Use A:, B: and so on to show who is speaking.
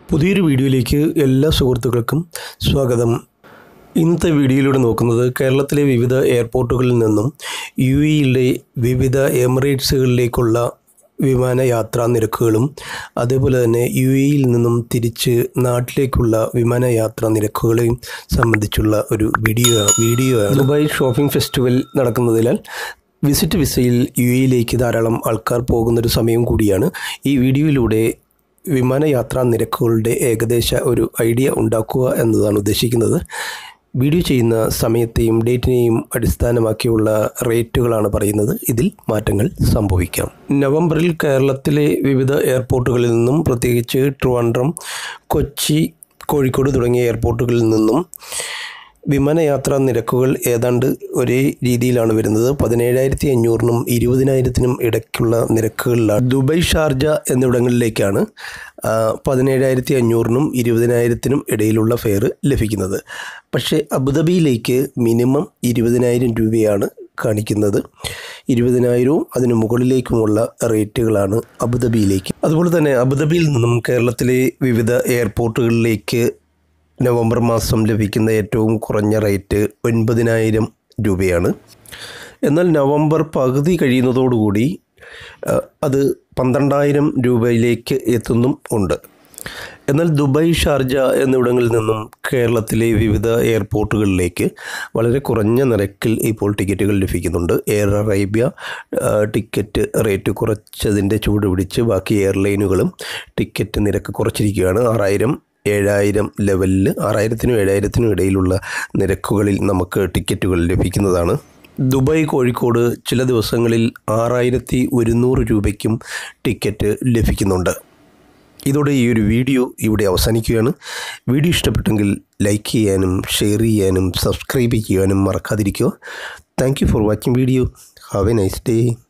A: പുതിയൊരു വീഡിയോയിലേക്ക് എല്ലാ സുഹൃത്തുക്കൾക്കും സ്വാഗതം ഇന്നത്തെ വീഡിയോയിലൂടെ നോക്കുന്നത് കേരളത്തിലെ വിവിധ എയർപോർട്ടുകളിൽ നിന്നും യു എയിലെ വിവിധ എമിറേറ്റ്സുകളിലേക്കുള്ള വിമാനയാത്രാ നിരക്കുകളും അതേപോലെ തന്നെ യു എയിൽ നിന്നും തിരിച്ച് നാട്ടിലേക്കുള്ള വിമാനയാത്രാ നിരക്കുകളെയും സംബന്ധിച്ചുള്ള ഒരു വീഡിയോ വീഡിയോ ആണ് ദുബായ് ഷോപ്പിംഗ് ഫെസ്റ്റിവൽ നടക്കുന്നതിനാൽ വിസിറ്റ് വിസയിൽ യു എയിലേക്ക് ധാരാളം ആൾക്കാർ പോകുന്നൊരു സമയം കൂടിയാണ് ഈ വീഡിയോയിലൂടെ വിമാനയാത്രാ നിരക്കുകളുടെ ഏകദേശ ഒരു ഐഡിയ ഉണ്ടാക്കുക എന്നതാണ് ഉദ്ദേശിക്കുന്നത് വീഡിയോ ചെയ്യുന്ന സമയത്തെയും ഡേറ്റിനെയും അടിസ്ഥാനമാക്കിയുള്ള റേറ്റുകളാണ് പറയുന്നത് ഇതിൽ മാറ്റങ്ങൾ സംഭവിക്കാം നവംബറിൽ കേരളത്തിലെ വിവിധ എയർപോർട്ടുകളിൽ നിന്നും പ്രത്യേകിച്ച് ട്രിവാൻഡ്രം കൊച്ചി കോഴിക്കോട് തുടങ്ങിയ എയർപോർട്ടുകളിൽ നിന്നും വിമാനയാത്രാ നിരക്കുകൾ ഏതാണ്ട് ഒരേ രീതിയിലാണ് വരുന്നത് പതിനേഴായിരത്തി അഞ്ഞൂറിനും ഇരുപതിനായിരത്തിനും ഇടയ്ക്കുള്ള നിരക്കുകളിലാണ് ദുബായ് ഷാർജ എന്നിവിടങ്ങളിലേക്കാണ് ആ, പതിനേഴായിരത്തി അഞ്ഞൂറിനും ഇരുപതിനായിരത്തിനും ഇടയിലുള്ള ഫെയർ ലഭിക്കുന്നത് പക്ഷേ അബുദാബിയിലേക്ക് മിനിമം ഇരുപതിനായിരം രൂപയാണ് കാണിക്കുന്നത് ഇരുപതിനായിരവും അതിന് മുകളിലേക്കുമുള്ള റേറ്റുകളാണ് അബുദാബിയിലേക്ക് അതുപോലെ തന്നെ അബുദാബിയിൽ നിന്നും കേരളത്തിലെ വിവിധ എയർപോർട്ടുകളിലേക്ക് നവംബർ മാസം ലഭിക്കുന്ന ഏറ്റവും കുറഞ്ഞ റേറ്റ് ഒൻപതിനായിരം രൂപയാണ് എന്നാൽ നവംബർ പകുതി കഴിയുന്നതോടുകൂടി ആ, അത് പന്ത്രണ്ടായിരം രൂപയിലേക്ക് എത്തുന്നും ഉണ്ട് എന്നാൽ ദുബായ് ഷാർജ എന്നിവിടങ്ങളിൽ നിന്നും കേരളത്തിലെ വിവിധ എയർപോർട്ടുകളിലേക്ക് വളരെ കുറഞ്ഞ നിരക്കിൽ ഇപ്പോൾ ടിക്കറ്റുകൾ ലഭിക്കുന്നുണ്ട് എയർ അറേബ്യ ആ, ടിക്കറ്റ് റേറ്റ് കുറച്ചതിൻ്റെ ചൂട് പിടിച്ച് ബാക്കി എയർലൈനുകളും ടിക്കറ്റ് നിരക്ക് കുറച്ചിരിക്കുകയാണ് ആറായിരം ഏഴായിരം ലെവലിൽ ആറായിരത്തിനും ഏഴായിരത്തിനും ഇടയിലുള്ള നിരക്കുകളിൽ നമുക്ക് ടിക്കറ്റുകൾ ലഭിക്കുന്നതാണ് ദുബായ് കോഴിക്കോട് ചില ദിവസങ്ങളിൽ ആറായിരത്തി ഒരുന്നൂറ് രൂപയ്ക്കും ടിക്കറ്റ് ലഭിക്കുന്നുണ്ട് ഇതോടെ ഈ ഒരു വീഡിയോ ഇവിടെ അവസാനിക്കുകയാണ് വീഡിയോ ഇഷ്ടപ്പെട്ടെങ്കിൽ ലൈക്ക് ചെയ്യാനും ഷെയർ ചെയ്യാനും സബ്സ്ക്രൈബ് ചെയ്യാനും മറക്കാതിരിക്കുക thank you for watching video have a nice day